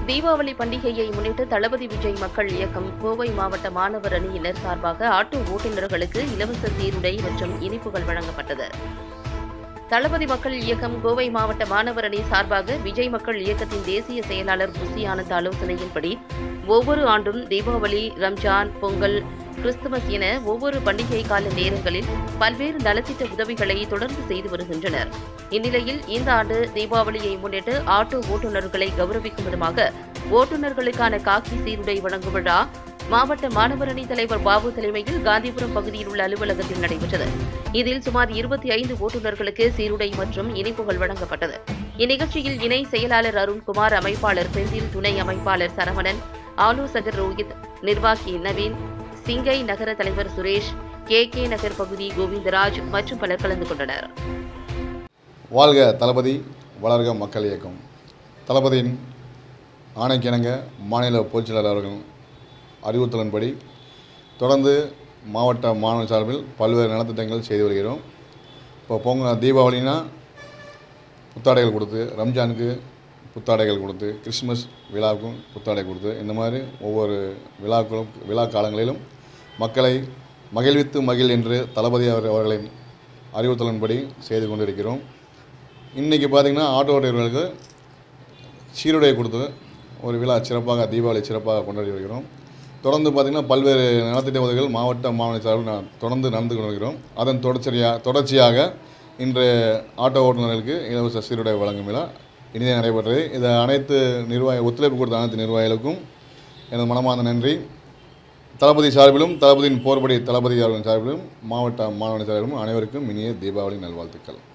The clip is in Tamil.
தீபாவளி பண்டிகையை முன்னிட்டு தளபதி விஜய் மக்கள் இயக்கம் கோவை மாவட்ட மாணவர் அணியினர் சார்பாக ஆட்டோ ஓட்டுநர்களுக்கு இலவச சீருடை மற்றும் இனிப்புகள் வழங்கப்பட்டது தளபதி மக்கள் இயக்கம் கோவை மாவட்ட மாணவர் அணி சார்பாக விஜய் மக்கள் இயக்கத்தின் தேசிய செயலாளர் புசி ஆனந்த் ஆலோசனையின்படி ஒவ்வொரு ஆண்டும் தீபாவளி ரம்ஜான் பொங்கல் கிறிஸ்துமஸ் என ஒவ்வொரு பண்டிகை கால நேரங்களில் பல்வேறு நலத்திட்ட உதவிகளை தொடர்ந்து செய்து வருகின்றனர் இந்நிலையில் இந்த ஆண்டு தீபாவளியை முன்னிட்டு ஆட்டோ ஓட்டுநர்களை கௌரவிக்கும் விதமாக ஓட்டுநர்களுக்கான காக்கி சீருடை வழங்கும் விழா மாவட்ட மாணவர் அணி தலைவர் பாபு தலைமையில் காந்திபுரம் பகுதியில் உள்ள அலுவலகத்தில் நடைபெற்றது இதில் சுமார் இருபத்தி ஐந்து ஓட்டுநர்களுக்கு சீருடை மற்றும் இனிப்புகள் வழங்கப்பட்டது இந்நிகழ்ச்சியில் இணை செயலாளர் அருண்குமார் அமைப்பாளர் செந்தில் துணை அமைப்பாளர் சரவணன் ஆலோசகர் ரோஹித் நிர்வாகி நவீன் சிங்கை நகர தலைவர் சுரேஷ் கே கே நகர் பகுதி கோவிந்தராஜ் மற்றும் பலர் கலந்து கொண்டனர் வாழ்க தளபதி வளர்க மக்கள் இயக்கம் தளபதியின் ஆணைக்கிணங்க மாநில பொதுச்செயலாளர் அவர்கள் அறிவுறுத்தலின்படி தொடர்ந்து மாவட்ட மாணவ சார்பில் பல்வேறு நலத்திட்டங்கள் செய்து வருகிறோம் இப்போ பொங்கல் தீபாவளினா புத்தாடைகள் கொடுத்து ரம்ஜானுக்கு புத்தாடைகள் கொடுத்து கிறிஸ்மஸ் விழாவுக்கும் புத்தாடை கொடுத்து இந்த மாதிரி ஒவ்வொரு விழாக்களும் விழா காலங்களிலும் மக்களை மகிழ்வித்து மகிழ் என்று தளபதி அவர் அவர்களின் அறிவுறுத்தலின்படி செய்து கொண்டிருக்கிறோம் இன்றைக்கி பார்த்திங்கன்னா ஆட்டோ ஓட்டுநர்களுக்கு சீருடை கொடுத்து ஒரு விழா சிறப்பாக தீபாவளி சிறப்பாக கொண்டாடி வருகிறோம் தொடர்ந்து பார்த்திங்கன்னா பல்வேறு நலத்திட்ட உதவிகள் மாவட்ட மாநில சார்பில் நான் தொடர்ந்து நடந்து கொண்டு வருகிறோம் அதன் தொடர்ச்சியாக தொடர்ச்சியாக இன்று ஆட்டோ ஓட்டுநர்களுக்கு இலவச சீருடை வழங்கும் விழா இனிதே நடைபெற்றது இதை அனைத்து நிர்வாகி ஒத்துழைப்பு கொடுத்த அனைத்து நிர்வாகிகளுக்கும் எனது மனமார்ந்த நன்றி தளபதி சார்பிலும் தளபதியின் போர்படி தளபதி அவர்களின் சார்பிலும் மாவட்ட மாணவ சார்பிலும் அனைவருக்கும் இனிய தீபாவளி நல்வாழ்த்துக்கள்